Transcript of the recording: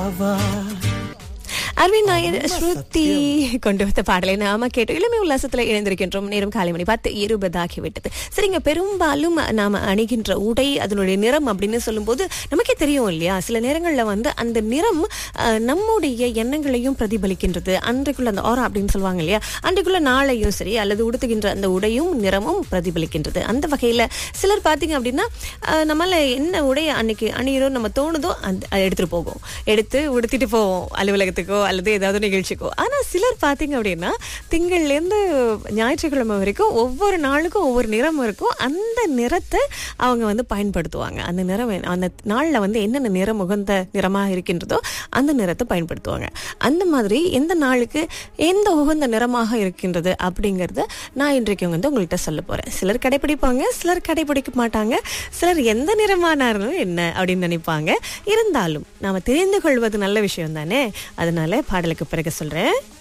அரவிந்த் நாயர் ஸ்ருதி கொண்டு வந்த பாடலை நாம கேட்டு இளமை உல்லாசத்துல இணைந்திருக்கின்றோம் நேரம் காலை மணி பத்து இருபதாகிவிட்டது சரிங்க பெரும்பாலும் நாம அணிகின்ற உடை அதனுடைய நிறம் அப்படின்னு சொல்லும்போது நமக்கே தெரியும் இல்லையா சில நேரங்கள்ல வந்து அந்த நிறம் அஹ், நம்முடைய எண்ணங்களையும் பிரதிபலிக்கின்றது அன்றைக்குள்ள அந்த ஆரா அப்படின்னு சொல்லுவாங்க இல்லையா அன்றைக்குள்ள நாளையும் சரி அல்லது உடுத்துகின்ற அந்த உடையும் நிறமும் பிரதிபலிக்கின்றது அந்த வகையில சிலர் பாத்தீங்க அப்படின்னா அஹ், நம்மால என்ன உடை அன்னைக்கு அணியிறோம் நம்ம தோணுதோ அந்த அதை எடுத்துட்டு போகும் எடுத்து உடுத்திட்டு போவோம் அலுவலகத்துக்கோ அல்லது ஏதாவது நிகழ்ச்சிக்கோ ஆனா சிலர் பாத்தீங்க அப்படின்னா திங்கள்ல இருந்து ஞாயிற்றுக்கிழமை வரைக்கும் ஒவ்வொரு நாளுக்கும் ஒவ்வொரு நிறம் இருக்கும் அந்த நிறத்தை அவங்க வந்து பயன்படுத்துவாங்க அந்த நிறம் வே- அந்த நாள்ல வந்து என்னென்ன நிறம் உகந்த நிறமா இருக்கின்றதோ அந்த நிறத்தை பயன்படுத்துவாங்க அந்த மாதிரி எந்த நாளுக்கு எந்த உகந்த நிறமாக இருக்கின்றது அப்படிங்கறத நான் இன்றைக்கு வந்து உங்கள்கிட்ட சொல்ல போறேன் சிலர் கடைபிடிப்பாங்க சிலர் கடைபிடிக்க மாட்டாங்க சிலர் எந்த நிறமானாலும் என்ன அப்படின்னு நினைப்பாங்க இருந்தாலும் நாம தெரிந்து கொள்வது நல்ல விஷயம் தானே அதனால பாடலுக்கு பிறகு சொல்றேன்